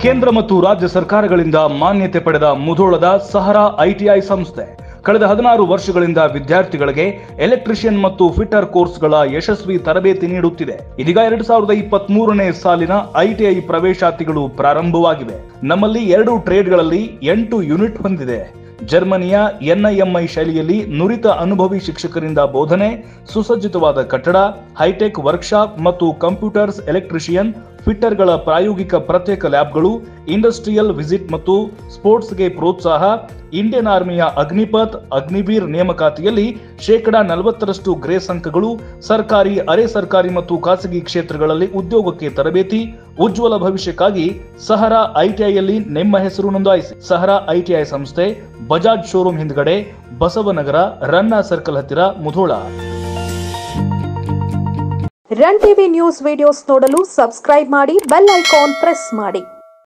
ಕೇಂದ್ರ ಮತ್ತು ರಾಜ್ಯ ಸರ್ಕಾರಗಳಿಂದ ಮಾನ್ಯತೆ ಪಡೆದ ಮುಧೋಳದ ಸಹರಾ ಐಟಿಐ ಸಂಸ್ಥೆ ಕಳೆದ ಹದಿನಾರು ವರ್ಷಗಳಿಂದ ವಿದ್ಯಾರ್ಥಿಗಳಿಗೆ ಎಲೆಕ್ಟ್ರಿಷಿಯನ್ ಮತ್ತು ಫಿಟ್ಟರ್ ಕೋರ್ಸ್ಗಳ ಯಶಸ್ವಿ ತರಬೇತಿ ನೀಡುತ್ತಿದೆ ಇದೀಗ ಎರಡ್ ಸಾವಿರದ ಇಪ್ಪತ್ತ್ ಮೂರನೇ ಸಾಲಿನ ಐಟಿಐ ಪ್ರವೇಶಾತಿಗಳು ಪ್ರಾರಂಭವಾಗಿವೆ ನಮ್ಮಲ್ಲಿ ಎರಡು ಟ್ರೇಡ್ಗಳಲ್ಲಿ ಎಂಟು ಯೂನಿಟ್ ಹೊಂದಿದೆ ಜರ್ಮನಿಯ ಎನ್ಐಎಂಐ ಶೈಲಿಯಲ್ಲಿ ನುರಿತ ಅನುಭವಿ ಶಿಕ್ಷಕರಿಂದ ಬೋಧನೆ ಸುಸಜ್ಜಿತವಾದ ಕಟ್ಟಡ ಹೈಟೆಕ್ ವರ್ಕ್ಶಾಪ್ ಮತ್ತು ಕಂಪ್ಯೂಟರ್ಸ್ ಎಲೆಕ್ಟ್ರಿಷಿಯನ್ ಫಿಟ್ಟರ್ಗಳ ಪ್ರಾಯೋಗಿಕ ಪ್ರತ್ಯೇಕ ಲ್ಯಾಬ್ಗಳು ಇಂಡಸ್ಟ್ರಿಯಲ್ ವಿಸಿಟ್ ಮತ್ತು ಸ್ಪೋರ್ಟ್ಸ್ಗೆ ಪ್ರೋತ್ಸಾಹ ಇಂಡಿಯನ್ ಆರ್ಮಿಯ ಅಗ್ನಿಪಥ್ ಅಗ್ನಿವೀರ್ ನೇಮಕಾತಿಯಲ್ಲಿ ಶೇಕಡಾ ನಲವತ್ತರಷ್ಟು ಗ್ರೇಸ್ ಅಂಕಗಳು ಸರ್ಕಾರಿ ಅರೆ ಸರ್ಕಾರಿ ಮತ್ತು ಖಾಸಗಿ ಕ್ಷೇತ್ರಗಳಲ್ಲಿ ಉದ್ಯೋಗಕ್ಕೆ ತರಬೇತಿ ಉಜ್ವಲ ಭವಿಷ್ಯಕ್ಕಾಗಿ ಸಹರಾ ಐಟಿಐಯಲ್ಲಿ ನಿಮ್ಮ ಹೆಸರು ನೋಂದಾಯಿಸಿ ಸಹರಾ ಐಟಿಐ ಸಂಸ್ಥೆ ಬಜಾಜ್ ಶೋರೂಮ್ ಹಿಂದ್ಗಡೆ ಬಸವನಗರ ರನ್ನ ಸರ್ಕಲ್ ಹತ್ತಿರ Mudhol Run TV news videos ನೋಡಲು ಸಬ್ಸ್ಕ್ರೈಬ್ ಮಾಡಿ ಬೆಲ್ ಐಕಾನ್ ಪ್ರೆಸ್ ಮಾಡಿ